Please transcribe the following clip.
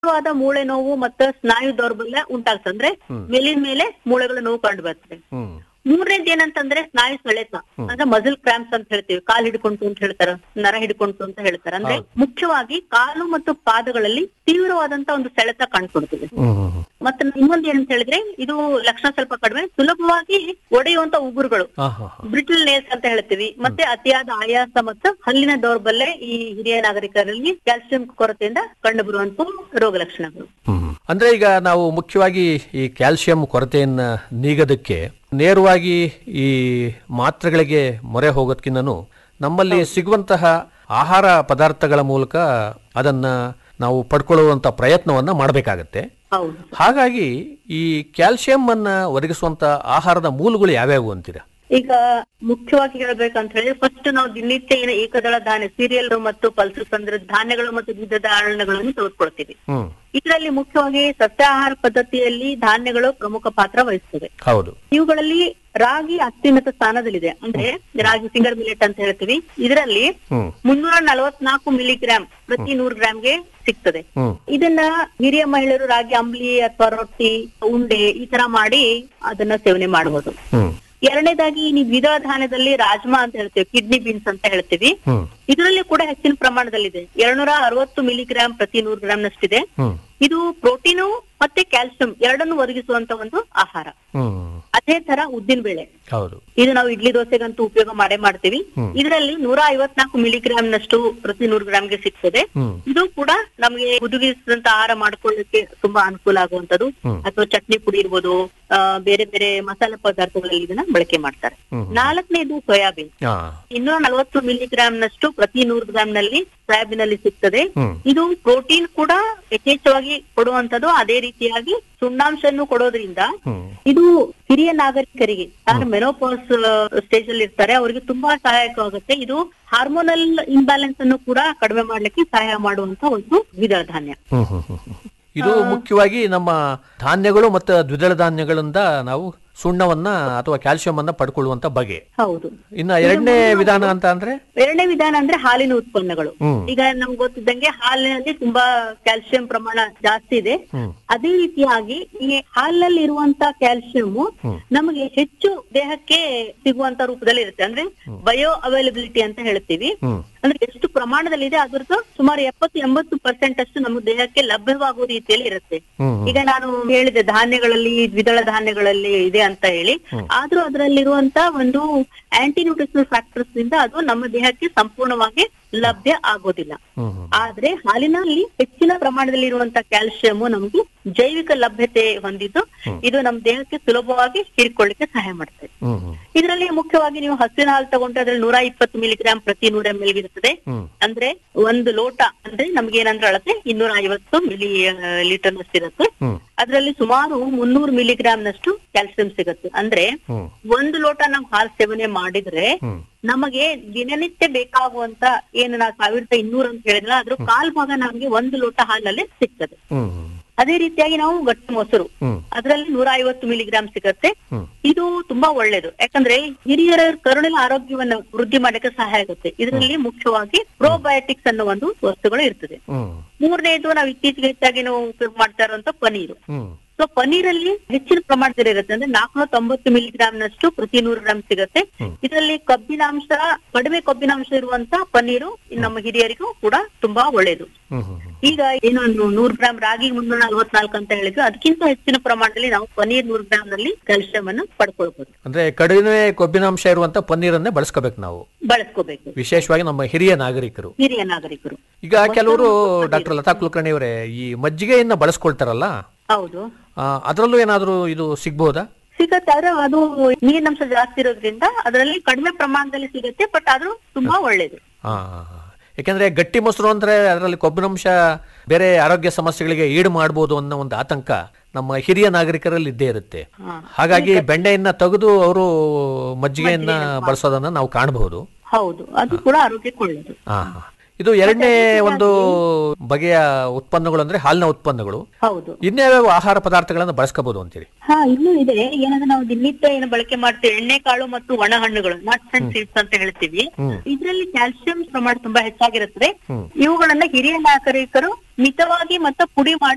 ತೀವ್ರವಾದ ಮೂಳೆ ನೋವು ಮತ್ತು ಸ್ನಾಯು ದೌರ್ಬಲ್ಯ ಉಂಟಾಗ್ತದೆ ಅಂದ್ರೆ ಮೇಲಿನ ಮೇಲೆ ಮೂಳೆಗಳ ನೋವು ಕಂಡು ಬರ್ತದೆ ಹ್ಮ್ ಮೂರನೇದು ಏನಂತಂದ್ರೆ ಸ್ನಾಯು ಸೆಳೆತ ಅಂದ್ರೆ ಮಸಲ್ ಕ್ರಾಂಪ್ಸ್ ಅಂತ ಹೇಳ್ತೀವಿ ಕಾಲ್ ಹಿಡ್ಕೊಂತು ಅಂತ ಹೇಳ್ತಾರ ನರ ಹಿಡ್ಕೊಂತು ಅಂತ ಹೇಳ್ತಾರೆ ಅಂದ್ರೆ ಮುಖ್ಯವಾಗಿ ಕಾಲು ಮತ್ತು ಪಾದಗಳಲ್ಲಿ ತೀವ್ರವಾದಂತ ಒಂದು ಸೆಳೆತ ಕಾಣ್ಕೊಡ್ತದೆ ಹ್ಮ್ ಹ್ಮ್ ಹ್ಮ್. ಮತ್ತೆ ಇನ್ನೊಂದು ಏನಂತ ಹೇಳಿದ್ರೆ ಇದು ಲಕ್ಷಣ ಸ್ವಲ್ಪ ಕಡಿಮೆ ಸುಲಭವಾಗಿ ಒಡೆಯುವಂತ ಉಗುರುಗಳು ಹಾ ಹಾ ಹಾ ಬ್ರಿಟಲ್ ನೇಸ್ ಅಂತ ಹೇಳ್ತೀವಿ ಮತ್ತೆ ಅತಿಯಾದ ಆಯಾಸ ಮತ್ತು ಹಲ್ಲಿನ ದೌರ್ಬಲ್ಯ ಈ ಹಿರಿಯ ನಾಗರಿಕರಲ್ಲಿ ಕ್ಯಾಲ್ಸಿಯಂ ಕೊರತೆಯಿಂದ ಕಂಡು ಬರುವಂತ ರೋಗ ಲಕ್ಷಣಗಳು ಹ್ಮ್. ಅಂದ್ರೆ ಈಗ ನಾವು ಮುಖ್ಯವಾಗಿ ಈ ಕ್ಯಾಲ್ಸಿಯಂ ಕೊರತೆಯನ್ನ ನೀಗೋದಕ್ಕೆ ನೇರವಾಗಿ ಈ ಮಾತ್ರೆಗಳಿಗೆ ಮೊರೆ ಹೋಗೋದ್ಕಿಂತನೂ ನಮ್ಮಲ್ಲಿ ಸಿಗುವಂತಹ ಆಹಾರ ಪದಾರ್ಥಗಳ ಮೂಲಕ ಅದನ್ನ ನಾವು ಪಡ್ಕೊಳ್ಳುವಂತ ಪ್ರಯತ್ನವನ್ನ ಮಾಡಬೇಕಾಗತ್ತೆ ಹೌದು ಹಾಗಾಗಿ ಈ ಕ್ಯಾಲ್ಸಿಯಂ ಅನ್ನ ಒದಗಿಸುವಂತ ಆಹಾರದ ಮೂಲಗಳು ಯಾವ್ಯಾವು ಅಂತೀರಾ ಈಗ ಮುಖ್ಯವಾಗಿ ಹೇಳ್ಬೇಕಂತ ಹೇಳಿದ್ರೆ ಫಸ್ಟ್ ನಾವು ದಿನನಿತ್ಯ ಏನು ಏಕದಳ ಧಾನ್ಯ ಸೀರಿಯಲ್ ಮತ್ತು ಪಲ್ಸಸ್ ಅಂದ್ರೆ ಧಾನ್ಯಗಳು ಮತ್ತು ದ್ವಿದಳ ಧಾನ್ಯಗಳನ್ನು ತೆಗೆದುಕೊಳ್ತೀವಿ ಹ್ಮ್ ಇದರಲ್ಲಿ ಮುಖ್ಯವಾಗಿ ಸಸ್ಯಾಹಾರ ಪದ್ಧತಿಯಲ್ಲಿ ಧಾನ್ಯಗಳು ಪ್ರಮುಖ ಪಾತ್ರ ವಹಿಸ್ತವೆ ಹೌದು ಇವುಗಳಲ್ಲಿ ರಾಗಿ ಅತ್ಯುನ್ನತ ಸ್ಥಾನದಲ್ಲಿದೆ ಅಂದ್ರೆ ರಾಗಿ ಫಿಂಗರ್ ಮಿಲೆಟ್ ಅಂತ ಹೇಳ್ತೀವಿ ಇದರಲ್ಲಿ ಹ್ಮ್ ಮುನ್ನೂರ ನಲವತ್ನಾಲ್ಕು ಮಿಲಿಗ್ರಾಮ್ ಪ್ರತಿ ನೂರು ಗ್ರಾಮ್ಗೆ ಸಿಗ್ತದೆ ಹ್ಮ್ ಇದನ್ನ ಹಿರಿಯ ಮಹಿಳೆಯರು ರಾಗಿ ಅಂಬ್ಲಿ ಅಥವಾ ರೊಟ್ಟಿ ಉಂಡೆ ಈ ತರ ಮಾಡಿ ಅದನ್ನ ಸೇವನೆ ಮಾಡಬಹುದು ಹ್ಮ್ ಎರಡನೇದಾಗಿ ನೀವು ದ್ವಿದಳ ಧಾನ್ಯದಲ್ಲಿ ರಾಜ್ಮಾ ಅಂತ ಹೇಳ್ತೀವಿ ಕಿಡ್ನಿ ಬೀನ್ಸ್ ಅಂತ ಹೇಳ್ತೀವಿ ಹ್ಮ್ ಇದರಲ್ಲಿ ಕೂಡ ಹೆಚ್ಚಿನ ಪ್ರಮಾಣದಲ್ಲಿದೆ ಎರಡ್ನೂರ ಅರವತ್ತು ಮಿಲಿಗ್ರಾಮ್ ಪ್ರತಿ ನೂರು ಗ್ರಾಮ್ ನಷ್ಟಿದೆ ಹ್ಮ್ ಇದು ಪ್ರೋಟೀನು ಮತ್ತೆ ಕ್ಯಾಲ್ಸಿಯಂ ಎರಡನ್ನು ಒದಗಿಸುವಂತ ಒಂದು ಆಹಾರ ಹ್ಮ್ ಅದೇ ತರ ಉದ್ದಿನ ಬೇಳೆ ಹೌದು ಇದು ನಾವು ಇಡ್ಲಿ ದೋಸೆಗಂತೂ ಉಪಯೋಗ ಮಾಡೇ ಮಾಡ್ತೀವಿ ಇದರಲ್ಲಿ ನೂರ ಐವತ್ನಾಲ್ಕು ಮಿಲಿಗ್ರಾಮ್ ನಷ್ಟು ಪ್ರತಿ ನೂರು ಗ್ರಾಮ್ಗೆ ಸಿಗ್ತದೆ ಹ್ಮ್ ಇದು ಕೂಡ ನಮಗೆ ಹುದುಗಿಸಿದಂತ ಆಹಾರ ಮಾಡ್ಕೊಳ್ಳಿಕ್ಕೆ ತುಂಬಾ ಅನುಕೂಲ ಆಗುವಂತದ್ದು ಹ್ಮ್. ಅಥವಾ ಚಟ್ನಿ ಪುಡಿ ಇರ್ಬೋದು ಆ, ಬೇರೆ ಬೇರೆ ಮಸಾಲೆ ಪದಾರ್ಥಗಳಲ್ಲಿ ಇದನ್ನ ಬಳಕೆ ಮಾಡ್ತಾರೆ ಹ್ಮ್. ನಾಲ್ಕನೇದು ಸೋಯಾಬೀನ್ ಹಾ ಇನ್ನೂರ ನಲವತ್ತು ಮಿಲಿಗ್ರಾಮ್ ನಷ್ಟು ಪ್ರತಿ ನೂರು ಗ್ರಾಮ್ ನಲ್ಲಿ ಸೋಯಾಬೀನ್ ಅಲ್ಲಿ ಸಿಗ್ತದೆ ಹ್ಮ್ ಇದು ಪ್ರೋಟೀನ್ ಕೂಡ ಯಥೇಚ್ಛವಾಗಿ ಕೊಡುವಂತದ್ದು ಅದೇ ರೀತಿಯಾಗಿ ಸುಣ್ಣಾಂಶವನ್ನು ಕೊಡೋದ್ರಿಂದ ಹ್ಮ್ ಇದು ಹಿರಿಯ ನಾಗರಿಕರಿಗೆ ಯಾರು ಮೆನೋಪಾಸ್ ಸ್ಟೇಜ್ ಅಲ್ಲಿ ಇರ್ತಾರೆ ಅವರಿಗೆ ತುಂಬಾ ಸಹಾಯಕವಾಗುತ್ತೆ ಇದು ಹಾರ್ಮೋನಲ್ ಇಂಬ್ಯಾಲೆನ್ಸ್ ಅನ್ನು ಕೂಡ ಕಡಿಮೆ ಮಾಡ್ಲಿಕ್ಕೆ ಸಹಾಯ ಮಾಡುವಂತ ಒಂದು ದ್ವಿದಳ ಧಾನ್ಯ ಹ್ಮ್ ಹ್ಮ್ ಹ್ಮ್ ಹ್ಮ್. ಇದು ಮುಖ್ಯವಾಗಿ ನಮ್ಮ ಧಾನ್ಯಗಳು ಮತ್ತು ದ್ವಿದಳ ಧಾನ್ಯಗಳಿಂದ ನಾವು ಸುಣ್ಣವನ್ನ ಅಥವಾ ಕ್ಯಾಲ್ಸಿಯಂ ಅನ್ನ ಪಡ್ಕೊಳ್ಳುವಂತ ಬಗೆ ಹೌದು ಇನ್ನ ಎರಡನೇ ವಿಧಾನ ಅಂತ ಅಂದ್ರೆ ಎರಡನೇ ವಿಧಾನ ಅಂದ್ರೆ ಹಾಲಿನ ಉತ್ಪನ್ನಗಳು ಹ್ಮ್. ಈಗ ನಮ್ಗೆ ಗೊತ್ತಿದ್ದಂಗೆ ಹಾಲಿನಲ್ಲಿ ತುಂಬಾ ಕ್ಯಾಲ್ಸಿಯಂ ಪ್ರಮಾಣ ಜಾಸ್ತಿ ಇದೆ ಹ್ಮ್ ಅದೇ ರೀತಿಯಾಗಿ ಈ ಹಾಲಿನಲ್ಲಿ ಇರುವಂತ ಕ್ಯಾಲ್ಸಿಯಂ ನಮಗೆ ಹೆಚ್ಚು ದೇಹಕ್ಕೆ ಸಿಗುವಂತ ರೂಪದಲ್ಲಿ ಇರುತ್ತೆ ಅಂದ್ರೆ ಬಯೋ ಅವೈಲಬಿಲಿಟಿ ಅಂತ ಹೇಳ್ತೀವಿ ಹ್ಮ್ ಅಂದ್ರೆ ಎಷ್ಟು ಪ್ರಮಾಣದಲ್ಲಿದೆ ಅದ್ರದ್ದು ಸುಮಾರು ಎಪ್ಪತ್ತು ಎಂಬತ್ತು ಪರ್ಸೆಂಟ್ ಅಷ್ಟು ನಮ್ಮ ದೇಹಕ್ಕೆ ಲಭ್ಯವಾಗುವ ರೀತಿಯಲ್ಲಿ ಇರುತ್ತೆ ಹ್ಮ್ ಈಗ ನಾನು ಹೇಳಿದೆ ಧಾನ್ಯಗಳಲ್ಲಿ ದ್ವಿದಳ ಧಾನ್ಯಗಳಲ್ಲಿ ಇದೆ ಅಂತ ಹೇಳಿ ಆದ್ರೂ ಅದರಲ್ಲಿರುವಂತ ಒಂದು ಆಂಟಿ ನ್ಯೂಟ್ರಿಷನಲ್ ಫ್ಯಾಕ್ಟರ್ಸ್ ಇಂದ ಅದು ನಮ್ಮ ದೇಹಕ್ಕೆ ಸಂಪೂರ್ಣವಾಗಿ ಲಭ್ಯ ಆಗೋದಿಲ್ಲ ಹ್ಮ್ ಹ್ಮ್ ಆದ್ರೆ ಹಾಲಿನಲ್ಲಿ ಹೆಚ್ಚಿನ ಪ್ರಮಾಣದಲ್ಲಿ ಇರುವಂತ ಕ್ಯಾಲ್ಸಿಯಂ ನಮಗೆ ಜೈವಿಕ ಲಭ್ಯತೆ ಹೊಂದಿದ್ದು ಇದು ನಮ್ಮ ದೇಹಕ್ಕೆ ಸುಲಭವಾಗಿ ಹೀರಿಕೊಳ್ಳಿಕ್ಕೆ ಸಹಾಯ ಮಾಡುತ್ತೆ ಹ್ಮ್ ಹ್ಮ್ ಇದರಲ್ಲಿ ಮುಖ್ಯವಾಗಿ ನೀವು ಹಸುವಿನ ಹಾಲು ತಗೊಂಡ್ರೆ ಅದ್ರಲ್ಲಿ ನೂರ ಇಪ್ಪತ್ತು ಮಿಲಿಗ್ರಾಮ್ ಪ್ರತಿ ನೂರ ಎಂ ಎಲ್ ಇರುತ್ತದೆ ಹ್ಮ್ ಅಂದ್ರೆ ಒಂದು ಲೋಟ ಅಂದ್ರೆ ನಮ್ಗೆ ಏನಂದ್ರೆ ಅಳತೆ ಇನ್ನೂರ ಐವತ್ತು ಮಿಲಿ ಲೀಟರ್ ನಷ್ಟು ಇರುತ್ತೆ ಹ್ಮ್ ಅದ್ರಲ್ಲಿ ಸುಮಾರು ಮುನ್ನೂರು ಮಿಲಿಗ್ರಾಮ್ ನಷ್ಟು ಕ್ಯಾಲ್ಸಿಯಂ ಸಿಗುತ್ತೆ ಅಂದ್ರೆ ಹ್ಮ್ ಒಂದು ಲೋಟ ನಾವು ಹಾಲು ಸೇವನೆ ಮಾಡಿದ್ರೆ ಹ್ಮ್ ನಮಗೆ ದಿನನಿತ್ಯ ಬೇಕಾಗುವಂತ ಏನು ನಾವು ಸಾವಿರದ ಇನ್ನೂರು ಅಂತ ಹೇಳಿದ್ರೆ ಅದ್ರ ಕಾಲ್ ಭಾಗ ನಮ್ಗೆ ಒಂದು ಲೋಟ ಹಾಲಲ್ಲಿ ಸಿಗ್ತದೆ ಹ್ಮ್ ಹ್ಮ್ ಅದೇ ರೀತಿಯಾಗಿ ನಾವು ಗಟ್ಟಿ ಮೊಸರು ಹ್ಮ್ ಅದರಲ್ಲಿ ನೂರ ಐವತ್ತು ಮಿಲಿಗ್ರಾಮ್ ಸಿಗತ್ತೆ ಹ್ಮ್ ಇದು ತುಂಬಾ ಒಳ್ಳೇದು ಯಾಕಂದ್ರೆ ಹಿರಿಯರ ಕರುಳಿನ ಆರೋಗ್ಯವನ್ನ ವೃದ್ಧಿ ಮಾಡಕ್ಕೆ ಸಹಾಯ ಆಗುತ್ತೆ ಇದರಲ್ಲಿ ಮುಖ್ಯವಾಗಿ ಪ್ರೋಬಯೋಟಿಕ್ಸ್ ಅನ್ನೋ ಒಂದು ವಸ್ತುಗಳು ಇರ್ತದೆ ಹ್ಮ್ ಮೂರನೇದು ನಾವು ಇತ್ತೀಚೆಗೆ ಹೆಚ್ಚಾಗಿ ನಾವು ಉಪಯೋಗ ಮಾಡ್ತಾ ಇರುವಂತ ಪನೀರು ಹ್ಮ್ ಸೊ ಪನೀರಲ್ಲಿ ಹೆಚ್ಚಿನ ಪ್ರಮಾಣದಲ್ಲಿ ಇರುತ್ತೆ ಅಂದ್ರೆ ನಾಲ್ಕುನೂರ ತೊಂಬತ್ತು ಮಿಲಿಗ್ರಾಮ್ ನಷ್ಟು ಪ್ರತಿ ನೂರು ಗ್ರಾಮ್ ಸಿಗುತ್ತೆ ಇದರಲ್ಲಿ ಕಬ್ಬಿನಾಂಶ ಕಡಿಮೆ ಕಬ್ಬಿನಾಂಶ ಇರುವಂತ ಪನೀರು ನಮ್ಮ ಹಿರಿಯರಿಗೂ ಕೂಡ ತುಂಬಾ ಒಳ್ಳೇದು ಹ್ಮ್ ಹ್ಮ್ ಹ್ಮ್ ಈಗ ಏನು ಒಂದು ನೂರು ಗ್ರಾಮ್ ರಾಗಿ ಮುನ್ನೂರ ನಲ್ವತ್ನಾಲ್ಕು ಅಂತ ಹೇಳಿದ್ವಿ ಅದಕ್ಕಿಂತ ಹೆಚ್ಚಿನ ಪ್ರಮಾಣದಲ್ಲಿ ನಾವು ಪನೀರ್ ನೂರು ಗ್ರಾಮ್ ನಲ್ಲಿ ಕ್ಯಾಲ್ಸಿಯಂ ಅನ್ನು ಪಡ್ಕೊಳ್ಬಹುದು ಅಂದ್ರೆ ಕಡಿಮೆ ಕೊಬ್ಬಿನಾಂಶ ಇರುವಂತ ಪನ್ನೀರನ್ನೇ ಬಳಸ್ಕೋಬೇಕು ನಾವು ಬಳಸ್ಕೋಬೇಕು ವಿಶೇಷವಾಗಿ ನಮ್ಮ ಹಿರಿಯ ನಾಗರಿಕರು ಹಿರಿಯ ನಾಗರಿಕರು ಈಗ ಕೆಲವರು ಡಾಕ್ಟರ್ ಲತಾ ಕುಲಕರ್ಣಿ ಅವರೇ ಈ ಮಜ್ಜಿಗೆಯನ್ನ ಬಳಸ್ಕೊಳ್ತಾರಲ್ಲ ಹೌದು ಆ, ಅದರಲ್ಲೂ ಏನಾದರೂ ಇದು ಸಿಗ್ಬೋದಾ ಸಿಗತ್ತೆ ಆದ್ರೆ ಅದು ನೀರಿನಂಶ ಜಾಸ್ತಿ ಇರೋದ್ರಿಂದ ಅದರಲ್ಲಿ ಕಡಿಮೆ ಪ್ರಮಾಣದಲ್ಲಿ ಸಿಗತ್ತೆ ಬಟ್ ಆದ್ರೂ ತುಂಬಾ ಒಳ್ಳೇದು ಆ, ಯಾಕೆಂದ್ರೆ ಗಟ್ಟಿ ಮೊಸರು ಅಂದ್ರೆ ಅದರಲ್ಲಿ ಕೊಬ್ಬಿನಾಂಶ ಬೇರೆ ಆರೋಗ್ಯ ಸಮಸ್ಯೆಗಳಿಗೆ ಈಡು ಮಾಡಬಹುದು ಅನ್ನೋ ಒಂದು ಆತಂಕ ನಮ್ಮ ಹಿರಿಯ ನಾಗರಿಕರಲ್ಲಿ ಇದ್ದೇ ಇರುತ್ತೆ ಹಾ. ಹಾಗಾಗಿ ಬೆಣ್ಣೆಯನ್ನ ತೆಗೆದು ಅವರು ಮಜ್ಜಿಗೆಯನ್ನ ಬಳಸೋದನ್ನ ನಾವು ಕಾಣಬಹುದು ಹೌದು ಅದು ಕೂಡ ಆರೋಗ್ಯಕ್ಕೆ ಒಳ್ಳೇದು ಆ, ಇದು ಎರಡನೇ ಒಂದು ಬಗೆಯ ಉತ್ಪನ್ನಗಳು ಅಂದ್ರೆ ಹಾಲಿನ ಉತ್ಪನ್ನಗಳು ಹೌದು ಇನ್ಯಾವ್ಯಾವ ಆಹಾರ ಪದಾರ್ಥಗಳನ್ನು ಬಳಸ್ಕೋಬಹುದು ಅಂತೀರಿ ಹಾ ಇನ್ನೂ ಇದೆ ಏನಂದ್ರೆ ನಾವು ದಿನನಿತ್ಯ ಏನು ಬಳಕೆ ಮಾಡ್ತೀವಿ ಎಣ್ಣೆ ಕಾಳು ಮತ್ತು ಒಣ ಹಣ್ಣುಗಳು ನಟ್ಸ್ ಅಂಡ್ ಸೀಡ್ಸ್ ಅಂತ ಹೇಳ್ತೀವಿ ಹ್ಮ್. ಇದರಲ್ಲಿ ಕ್ಯಾಲ್ಸಿಯಂ ಪ್ರಮಾಣ ತುಂಬಾ ಹೆಚ್ಚಾಗಿರುತ್ತದೆ ಹ್ಮ್. ಇವುಗಳನ್ನ ಹಿರಿಯ ನಾಗರಿಕರು ಮಿತವಾಗಿ ಮತ್ತು ಪುಡಿ ಮಾಡಿ